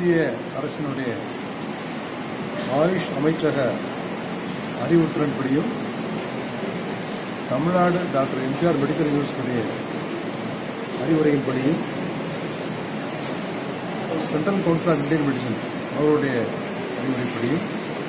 மத்திய அரசினுடைய ஆயுஷ் அமைச்சக அறிவுறுத்தலின்படியும் தமிழ்நாடு டாக்டர் எம்ஜிஆர் மெடிக்கல் யூனிவர்சிட்டியுடைய அறிவுரையின்படியும் central council of Indian medicine அவருடைய அறிவுரைப்படியும்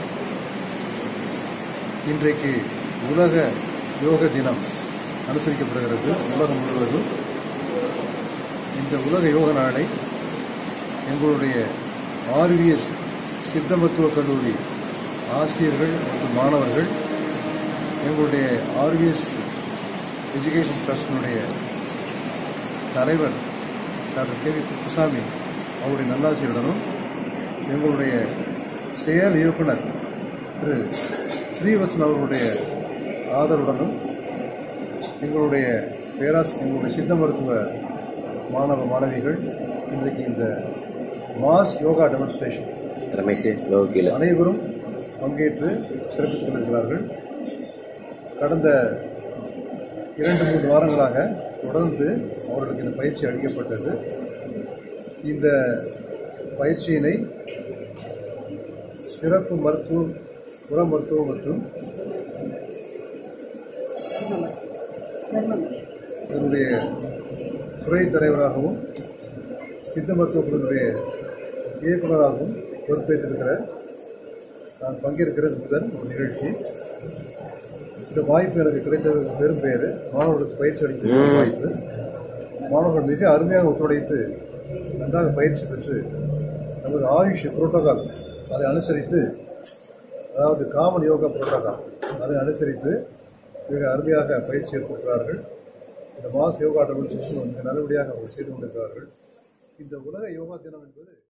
இன்றைக்கு உலக யோக தினம் அனுசரிக்கப்படுகிறது உலகம் முழுவதும் இந்த உலக யோக நாளை எங்களுடைய ஆர்விஎஸ் சித்த மருத்துவக் கல்லூரி ஆசிரியர்கள் மற்றும் மாணவர்கள் எங்களுடைய ஆர்விஎஸ் எஜுகேஷன் ட்ரஸ்டினுடைய தலைவர் டாக்டர் கே வி குப்புசாமி அவருடைய நல்லாசியுடனும் எங்களுடைய செயல் இயக்குனர் திரு ஸ்ரீவத்சன் அவர்களுடைய ஆதரவுடனும் எங்களுடைய பேராசி எங்களுடைய சித்த மருத்துவ மாணவ மாணவிகள் இன்றைக்கு இந்த மாஸ் யோகா டெமான்ஸ்ட்ரேஷன் ரமேஷ் லோகில அனைவரும் பங்கேற்று சிறப்பித்துக் கொண்டிருக்கிறார்கள் கடந்த இரண்டு மூன்று வாரங்களாக தொடர்ந்து அவர்களுக்கு இந்த பயிற்சி அளிக்கப்பட்டது இந்த பயிற்சியினை சிறப்பு மருத்துவம் புற மருத்துவம் மற்றும் இதனுடைய துறை தலைவராகவும் சித்த மருத்துவ குழுவினுடைய இயக்குநராகவும் பொறுப்பேற்றிருக்கிற நான் பங்கேற்கிறது முதல் ஒரு நிகழ்ச்சி இந்த வாய்ப்பு எனக்கு கிடைத்தது பெரும் பேரு மாணவர்களுக்கு பயிற்சி அளிக்க வாய்ப்பு மாணவர்கள் மிக அருமையாக ஒத்துழைத்து நன்றாக பயிற்சி பெற்று நமது ஆயுஷ் புரோட்டோகால் அதை அனுசரித்து அதாவது காமன் யோகா புரோட்டோகால் அதை அனுசரித்து மிக அருமையாக பயிற்சி ஏற்படுகிறார்கள் இந்த மாஸ் யோகா டெமன்ஸ்ட்ரேஷன் மிக நல்லபடியாக அவர்கள் செய்து கொண்டிருக்கிறார்கள் இந்த உலக யோகா தினம் என்பது